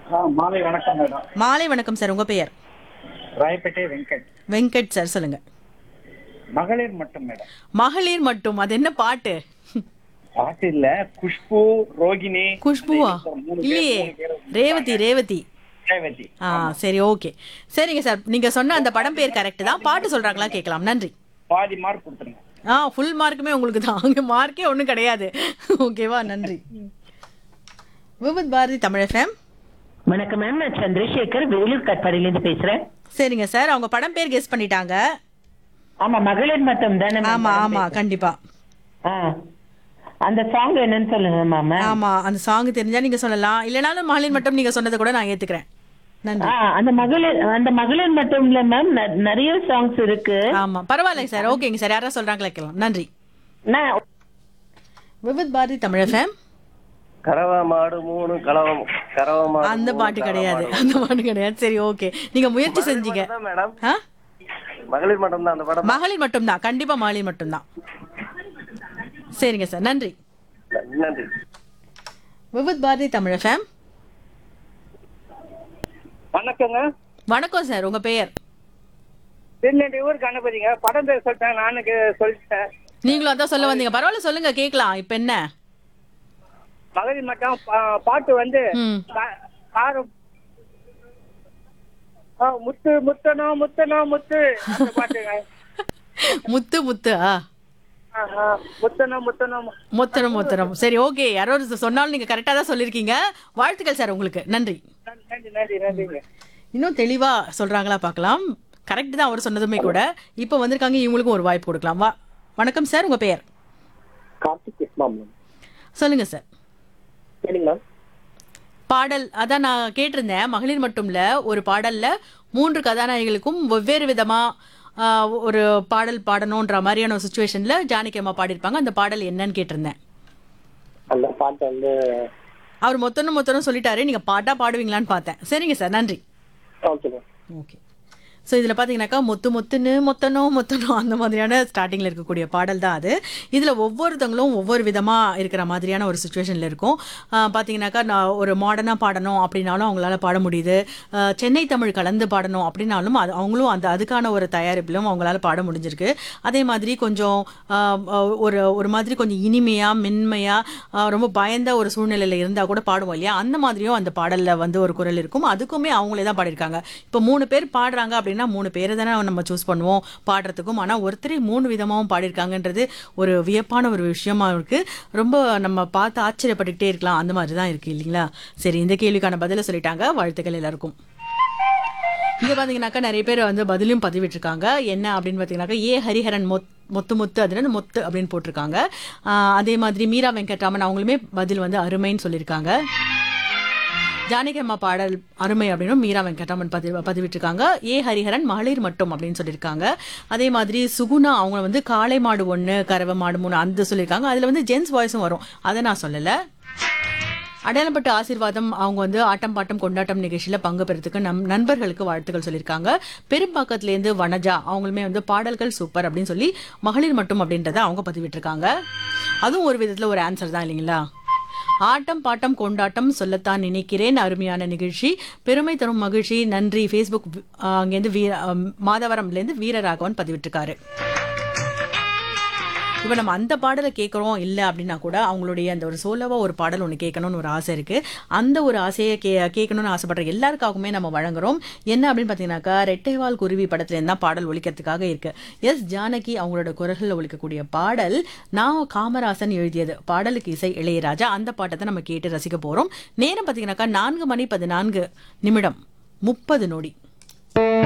ஆ, மாலை வணக்கம் மேடம் மாலை வணக்கம் சார் உங்க பெயர் ராயப்பேட்டை வெங்கட் வெங்கட் சார் சொல்லுங்க மகளிர் மட்டும் மேடம் மகளிர் மட்டும் அது என்ன பாட்டு பாட்டு இல்ல குஷ்பு ரோகிணி குஷ்புவா மூணு பேர், இல்லையே மூணு பேர் ரேவதி ரேவதி ரேவதி ஆ சரி ஓகே சரிங்க சார் நீங்க சொன்ன அந்த படம் பேர் கரெக்ட் தான் பாட்டு சொல்றாங்களா கேட்கலாம் நன்றி பாதி மார்க் கொடுத்துருங்க ஆ ஃபுல் மார்க்குமே உங்களுக்கு தான் அங்கே மார்க்கே ஒன்றும் கிடையாது ஓகேவா நன்றி விவித் பாரதி தமிழ் எஃப்எம் வணக்கம் மேம் நான் சந்திரசேகர் வேலூர் கட்பாடியிலேருந்து பேசுறேன் சரிங்க சார் அவங்க படம் பேர் கெஸ் பண்ணிட்டாங்க ஆமா மகளிர் மட்டும் தானே ma'am? ஆமா ஆமா கண்டிப்பா ஆ. அந்த சாங் என்னன்னு சொல்லுங்க மாமா ஆமா அந்த சாங் தெரிஞ்சா நீங்க சொல்லலாம் இல்லைனாலும் மகளிர் மட்டும் நீங்க சொன்னதை கூட நான் ஏத்துக்கிறேன் நன்றி அந்த மகளிர் அந்த மகளிர் மட்டும் இல்ல மேம் நிறைய சாங்ஸ் இருக்கு ஆமா பரவாயில்லைங்க சார் ஓகேங்க சார் யாரா சொல்றாங்களா கேட்கலாம் நன்றி நான் விவித் பாரதி தமிழ் எஃப்எம் கறவை மாடு மூணு கலவம் கறவை மாடு அந்த மூணு, பாட்டு கறவை கிடையாது மாடு. அந்த பாட்டு கிடையாது சரி ஓகே நீங்க முயற்சி செஞ்சீங்க அதான் மேடம் ஆ? மகளிர் மட்டும் தான் அந்த படம் மகளிர் மட்டும்தான் கண்டிப்பா மகளிர் மட்டும்தான் சரிங்க சார் நன்றி நன்றி விவித் பாரதி தமிழ் எஃப்எம் வணக்கங்க வணக்கம் சார் உங்க பெயர் திருநெல்வேலி ஊர் கணபதிங்க படம் பேர் சொல்லிட்டேன் நானுக்கு சொல்லிட்டேன் நீங்களும் அதான் சொல்ல வந்தீங்க பரவாயில்ல சொல்லுங்க கேட்கலாம் இப்ப என்ன மகளிர் மட்டும் பா- பாட்டு வந்து ம் கா- காரம் ஆ, முத்து முத்தனோ முத்தனோ முத்து அந்த பாட்டுங்க முத்து முத்து ஆ ஆ, ஆ, முத்தனோ முத்தனோ மு- முத்தரம் முத்தரம் சரி ஓகே யாரோ ஒரு சொன்னாலும் நீங்க கரெக்டா தான் சொல்லிருக்கீங்க வாழ்த்துக்கள் சார் உங்களுக்கு நன்றி நன்றி நன்றி நன்றிங்க இன்னும் தெளிவா சொல்றாங்களா பார்க்கலாம் கரெக்ட் தான் அவர் சொன்னதுமே கூட இப்போ வந்திருக்காங்க இவங்களுக்கும் ஒரு வாய்ப்பு கொடுக்கலாம் வா வணக்கம் சார் உங்க பெயர் கார்த்திக் இஸ்மாம் சொல்லுங்க சார் சரிங்களா பாடல் அதான் நான் கேட்டிருந்தேன் மகளிர் மட்டும்ல ஒரு பாடல்ல மூன்று கதாநாயகிகளுக்கும் வெவ்வேறு விதமா ஆஹ், ஒரு பாடல் பாடணுன்ற மாதிரியான ஒரு சுச்சுவேஷன்ல ஜானகி அம்மா பாடியிருப்பாங்க அந்த பாடல் என்னன்னு கேட்டிருந்தேன் அந்த பாட்டு வந்து அவர் மொத்தனும் மொத்தனும் சொல்லிட்டாரு நீங்க பாட்டா பாடுவீங்களான்னு பார்த்தேன் சரிங்க சார் நன்றி ஓகே ஓகே ஸோ இதில் பார்த்தீங்கன்னாக்கா மொத்து மொத்துன்னு மொத்தனும் மொத்தனும் அந்த மாதிரியான ஸ்டார்டிங்கில் இருக்கக்கூடிய பாடல் தான் அது இதில் ஒவ்வொருத்தவங்களும் ஒவ்வொரு விதமாக இருக்கிற மாதிரியான ஒரு சுச்சுவேஷனில் இருக்கும் ஆஹ் பார்த்தீங்கன்னாக்கா நான் ஒரு மாடர்னாக பாடணும் அப்படின்னாலும் அவங்களால பாட முடியுது ஆஹ் சென்னை தமிழ் கலந்து பாடணும் அப்படின்னாலும் அது அவங்களும் அந்த அதுக்கான ஒரு தயாரிப்பிலும் அவங்களால பாட முடிஞ்சிருக்கு அதே மாதிரி கொஞ்சம் ஆஹ் ஆஹ் ஒரு ஒரு மாதிரி கொஞ்சம் இனிமையாக மென்மையாக ரொம்ப பயந்த ஒரு சூழ்நிலையில் இருந்தால் கூட பாடுவோம் இல்லையா அந்த மாதிரியும் அந்த பாடலில் வந்து ஒரு குரல் இருக்கும் அதுக்குமே அவங்களே தான் பாடியிருக்காங்க இப்போ மூணு பேர் பாடுறாங்க அப்படின்னா மூணு பேரை தானே நம்ம சூஸ் பண்ணுவோம் பாடுறதுக்கும் ஆனால் ஒருத்தரே மூணு விதமாகவும் பாடியிருக்காங்கன்றது ஒரு வியப்பான ஒரு விஷயமா இருக்கு ரொம்ப நம்ம பார்த்து ஆச்சரியப்பட்டுக்கிட்டே இருக்கலாம் அந்த மாதிரி தான் இருக்கு இல்லைங்களா சரி இந்த கேள்விக்கான பதிலை சொல்லிட்டாங்க வாழ்த்துக்கள் எல்லாருக்கும் இங்க பாத்தீங்கன்னாக்கா நிறைய பேர் வந்து பதிலும் பதிவிட்டிருக்காங்க என்ன அப்படின்னு பாத்தீங்கன்னாக்கா ஏ ஹரிஹரன் மொத் மொத்து முத்து அதுன்னு மொத்து அப்படின்னு போட்டிருக்காங்க ஆஹ் அதே மாதிரி மீரா வெங்கட்ராமன் அவங்களுமே பதில் வந்து அருமைன்னு சொல்லியிருக்காங்க ஜானகி அம்மா பாடல் அருமை அப்படின்னு மீரா வெங்கட்ராமன் பதிவு பதிவிட்டிருக்காங்க ஏ ஹரிஹரன் மகளிர் மட்டும் அப்படின்னு சொல்லியிருக்காங்க அதே மாதிரி சுகுணா அவங்க வந்து காளை மாடு ஒன்று கறவை மாடு மூணு அந்த சொல்லியிருக்காங்க அதில் வந்து ஜென்ஸ் வாய்ஸும் வரும் அதை நான் சொல்லலை அடையாளப்பட்ட ஆசீர்வாதம் அவங்க வந்து ஆட்டம் பாட்டம் கொண்டாட்டம் நிகழ்ச்சியில பங்கு பெறதுக்கு நம் நண்பர்களுக்கு வாழ்த்துக்கள் சொல்லியிருக்காங்க பெரும்பாக்கத்துலேருந்து வனஜா அவங்களுமே வந்து பாடல்கள் சூப்பர் அப்படின்னு சொல்லி மகளிர் மட்டும் அப்படின்றத அவங்க பதிவிட்டிருக்காங்க அதுவும் ஒரு விதத்துல ஒரு ஆன்சர் தான் இல்லைங்களா ஆட்டம் பாட்டம் கொண்டாட்டம் சொல்லத்தான் நினைக்கிறேன் அருமையான நிகழ்ச்சி பெருமை தரும் மகிழ்ச்சி நன்றி ஃபேஸ்புக் ஆஹ், அங்கேருந்து வீர ஆஹ், மாதவரம்லேருந்து வீரராகவன் பதிவிட்டிருக்காரு இப்போ நம்ம அந்த பாடலை கேட்குறோம் இல்லை அப்படின்னா கூட அவங்களுடைய அந்த ஒரு சோலோவாக ஒரு பாடல் ஒன்று கேட்கணும்னு ஒரு ஆசை இருக்குது அந்த ஒரு ஆசையை கே கேட்கணும்னு ஆசைப்படுற எல்லாருக்காகவுமே நம்ம வழங்குறோம் என்ன அப்படின்னு பார்த்தீங்கன்னாக்கா ரெட்டைவால் குருவி படத்துலேருந்து தான் பாடல் ஒழிக்கிறதுக்காக இருக்கு எஸ் ஜானகி அவங்களோட குரல்களில் ஒழிக்கக்கூடிய பாடல் நான் காமராசன் எழுதியது பாடலுக்கு இசை இளையராஜா அந்த பாட்டை தான் நம்ம கேட்டு ரசிக்க போகிறோம் நேரம் பார்த்தீங்கன்னாக்கா நான்கு மணி பதினான்கு நிமிடம் முப்பது நொடி